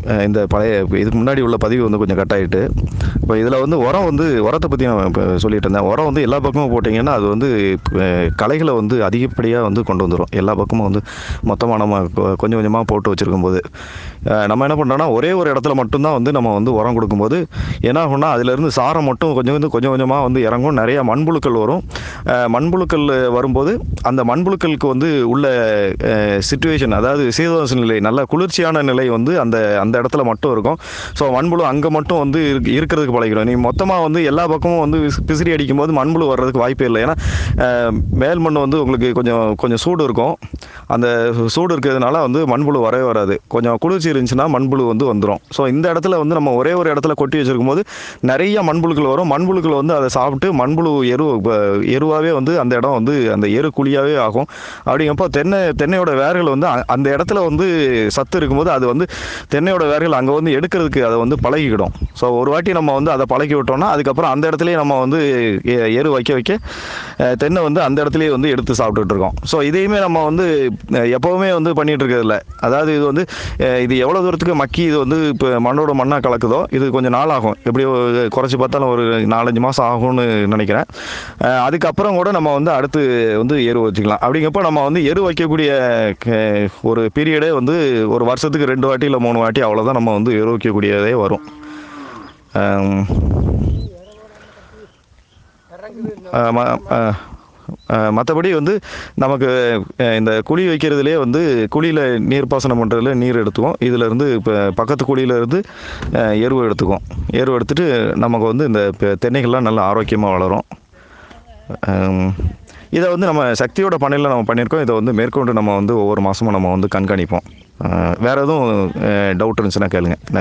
அஹ், இந்த பழைய இதுக்கு முன்னாடி உள்ள பதிவு வந்து கொஞ்சம் கட் ஆகிட்டு இப்போ இதில் வந்து உரம் வந்து உரத்தை பற்றி நான் இப்போ சொல்லிட்டு இருந்தேன் உரம் வந்து எல்லா பக்கமும் போட்டிங்கன்னா அது வந்து அஹ், களைகளை வந்து அதிகப்படியாக வந்து கொண்டு வந்துடும் எல்லா பக்கமும் வந்து மொத்தமாக நம்ம கொ- கொஞ்சம் கொஞ்சமாக போட்டு வச்சுருக்கும் போது அஹ், நம்ம என்ன பண்ணுறோன்னா ஒரே ஒரு இடத்துல மட்டும்தான் வந்து நம்ம வந்து உரம் கொடுக்கும்போது என்ன ஆகும்னா அதுலேருந்து சாரம் மட்டும் கொஞ்சம் கொஞ்சம் கொஞ்சம் கொஞ்சமாக வந்து இறங்கும் நிறைய மண்புழுக்கள் வரும் அஹ், மண்புழுக்கள் வரும்போது அந்த மண்புழுக்களுக்கு வந்து உள்ள சுச்சுவேஷன் அதாவது சீதோஷ நிலை நல்ல குளிர்ச்சியான நிலை வந்து அந்த அந்த இடத்துல மட்டும் இருக்கும் ஸோ மண்புழு அங்கே மட்டும் வந்து இருக்கு- இருக்கிறதுக்கு பழகிடும் நீ மொத்தமாக வந்து எல்லா பக்கமும் வந்து விஸ்- பிசிறி அடிக்கும் போது மண்புழு வர்றதுக்கு வாய்ப்பே இல்லை ஏன்னா அஹ், மேல் மண் வந்து உங்களுக்கு கொஞ்சம் கொஞ்சம் சூடு இருக்கும் அந்த சூடு இருக்கிறதுனால வந்து மண்புழு வரவே வராது கொஞ்சம் குளிர்ச்சி இருந்துச்சுன்னா மண்புழு வந்து வந்துடும் ஸோ இந்த இடத்துல வந்து நம்ம ஒரே ஒரு இடத்துல கொட்டி வச்சிருக்கும் போது நிறைய மண்புழுக்கள் வரும் மண்புழுக்கள் வந்து அதை சாப்பிட்டு மண்புழு எரு எருவாகவே வந்து அந்த இடம் வந்து அந்த எரு குழியாகவே ஆகும் அப்படிங்கப்போ தென்னை தென்னையோட வேர்கள் வந்து அ- அந்த இடத்துல வந்து சத்து இருக்கும்போது அது வந்து தென்னையோட வேர்கள் அங்கே வந்து எடுக்கிறதுக்கு அதை வந்து பழகிக்கிடும் ஸோ ஒரு வாட்டி நம்ம வந்து அதை பழக்கி விட்டோம்னா அதுக்கப்புறம் அந்த இடத்துலயே நம்ம வந்து எ- எரு வைக்க வைக்க அஹ், தென்னை வந்து அந்த இடத்துலயே வந்து எடுத்து சாப்பிட்டுட்டு இருக்கோம் ஸோ இதையுமே நம்ம வந்து அஹ், எப்பவுமே வந்து பண்ணிட்டு இருக்கிறதில்ல அதாவது இது வந்து அஹ், இது எவ்வளோ தூரத்துக்கு மக்கி இது வந்து இப்போ மண்ணோட மண்ணாக கலக்குதோ இது கொஞ்சம் நாள் ஆகும் எப்படியோ குறைச்சி பார்த்தாலும் ஒரு நாலஞ்சு மாதம் ஆகும்னு நினைக்கிறேன் அஹ், அதுக்கப்புறம் கூட நம்ம வந்து அடுத்து வந்து எரு வச்சுக்கலாம் அப்படிங்கப்போ நம்ம வந்து எரு வைக்கக்கூடிய க- ஒரு பீரியடே வந்து ஒரு வருஷத்துக்கு ரெண்டு வாட்டி இல்லை மூணு வாட்டி அவ்வளோதான் நம்ம வந்து எரு வைக்கக்கூடியதே வரும் அம், அஹ், ம- அஹ், அஹ், மற்றபடி வந்து நமக்கு அஹ், இந்த குழி வைக்கிறதுலே வந்து குழியில் நீர் பாசனம் பண்ணுறதுல நீர் எடுத்துக்கும் இதில் இருந்து இப்போ பக்கத்து குழியில இருந்து அஹ், எருவு எடுத்துக்கும் எருவு எடுத்துட்டு நமக்கு வந்து இந்த பெ- தென்னைகள்லாம் நல்லா ஆரோக்கியமாக வளரும் அம், இதை வந்து நம்ம சக்தியோட பண்ணையில் நம்ம பண்ணியிருக்கோம் இதை வந்து மேற்கொண்டு நம்ம வந்து ஒவ்வொரு மாதமும் நம்ம வந்து கண்காணிப்போம் அஹ், வேற எதுவும் டவுட் இருந்துச்சுன்னா கேளுங்க நன்றி